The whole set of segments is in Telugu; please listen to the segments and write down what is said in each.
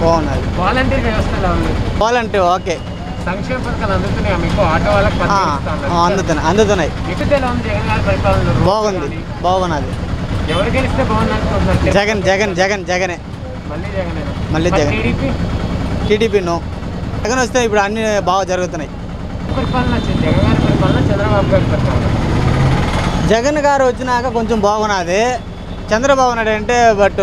బాగున్నది వాలంటీర్ వ్యవస్థ ఎలా ఉంది వాలంటీ ఓకే సంక్షేమ పథకాలు అందుతున్నాయా మీకు ఆటో వాళ్ళకి ఆ, పథకాలు ఇస్తా ఉన్నారు. ఆ, అందుతున్నాయి అందుతున్నాయి మీకు ఎలా ఉంది జగన్ గారి పరిపాలన రోడ్లు బాగుంది కానీ. బాగున్నది ఎవరు గెలిస్తే బాగుంది అనుకుంటున్నారు జగన్ జగన్ జగన్ జగనే మళ్ళీ జగన్ మళ్ళీ Jagan. TDP TDP no Jagan వస్తే ఇప్పుడు అన్ని బాగా జరుగుతున్నాయి పరిపాలన వచ్చింది జగన్ గారి పరిపాలన చంద్రబాబు గారి పరిపాలన జగన్ గారు వచ్చినాక కొంచెం బాగున్నది చంద్రబాబు నాయుడు అంటే బట్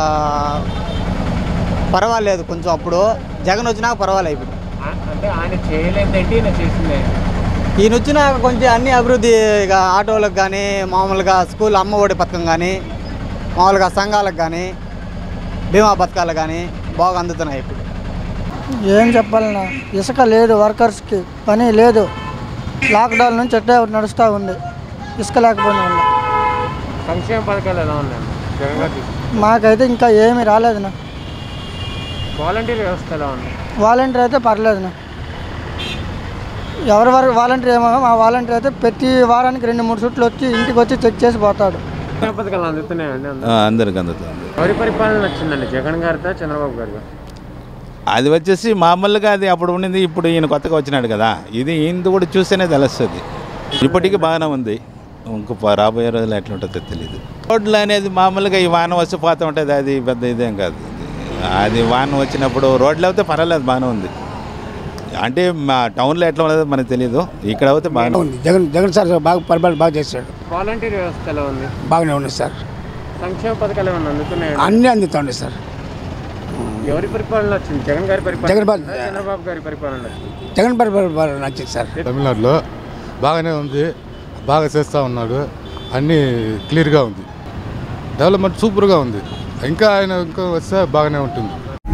పర్వాలేదు కొంచెం అప్పుడు జగన్ వచ్చినాక పర్వాలేదు ఇప్పుడు ఆ- అంటే ఆయన చేయలేదంటే ఈయన చేసిందే ఈయన వచ్చినాక కొంచెం అన్ని అభివృద్ధి ఇక ఆటోలకు కానీ మామూలుగా స్కూల్ అమ్మ ఒడి పథకం కానీ మామూలుగా సంఘాలకు కానీ బీమా పథకాలు కానీ బాగా అందుతున్నాయి ఇప్పుడు ఏం చెప్పాలన్నా ఇసుక లేదు వర్కర్స్కి పని లేదు లాక్డౌన్ నుంచి ఎట్టే నడుస్తూ ఉంది ఇసుక లేకపోయిన వల్ల సంక్షేమ పథకాలు ఎలా ఉన్నాయి జగన్ గారు తీసుకున్న మాకైతే ఇంకా ఏమీ రాలేదునా వాలంటీర్ వ్యవస్థ ఎలా ఉంది వాలంటీర్ అయితే పర్లేదునా ఎవరి వరకు వాలంటీర్ ఏమో మా వాలంటీర్ అయితే ప్రతి వారానికి రెండు మూడు చుట్లు వచ్చి ఇంటికి వచ్చి చెక్ చేసి పోతాడు సంక్షేమ పథకాలు అందుతున్నాయండి అందరూ? ఆ, అందరికి అందుతుంది ఎవరి పరిపాలన వచ్చిందండి జగన్ గారితో చంద్రబాబు గారితో అది వచ్చేసి మామూలుగా అది అప్పుడు ఉండింది ఇప్పుడు ఈయన కొత్తగా వచ్చినాడు కదా ఇది ఈయనది కూడా చూస్తేనే తెలుస్తుంది ఇప్పటికీ బాగానే ఉంది ఇంక ప- రాబోయే రోజులు ఎట్లా ఉంటుందో తెలియదు రోడ్లు అనేది మామూలుగా ఈ వాన వచ్చి పోతూ ఉంటుంది అది పెద్ద ఇదేం కాదు అది వాన వచ్చినప్పుడు రోడ్లు అయితే పర్వాలేదు బాగానే ఉంది అంటే మా టౌన్లో ఎట్లా ఉన్నదో మనకు తెలియదు ఇక్కడ అయితే బాగానే ఉంది ఉంది జగన్ జగన్ సార్ బాగా పరిపాలన బాగా చేశాడు వాలంటీర్ వ్యవస్థ ఎలా ఉంది బాగానే ఉంది సార్ సంక్షేమ పథకాలు ఏమన్నా అందుతున్నాయండి అన్నీ అందుతుంది సార్ ఎవరి పరిపాలన వచ్చింది జగన్ గారి పరిపాలన జగన్ పరి- వచ్చిందా? చంద్రబాబు గారి పరిపాలన వచ్చింది జగన్ పరిపాలన బాగా నచ్చింది సార్ తమిళనాడులో బాగానే ఉంది బాగా చేస్తూ ఉన్నాడు అన్నీ క్లియర్గా ఉంది డెవలప్మెంట్ సూపర్గా ఉంది ఇంకా ఆయన ఇంకా వస్తే బాగానే ఉంటుంది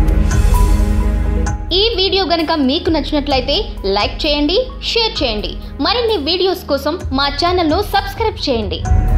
ఈ వీడియో గనుక మీకు నచ్చినట్లయితే లైక్ చేయండి షేర్ చేయండి మరిన్ని వీడియోస్ కోసం మా ఛానల్ను సబ్స్క్రైబ్ చేయండి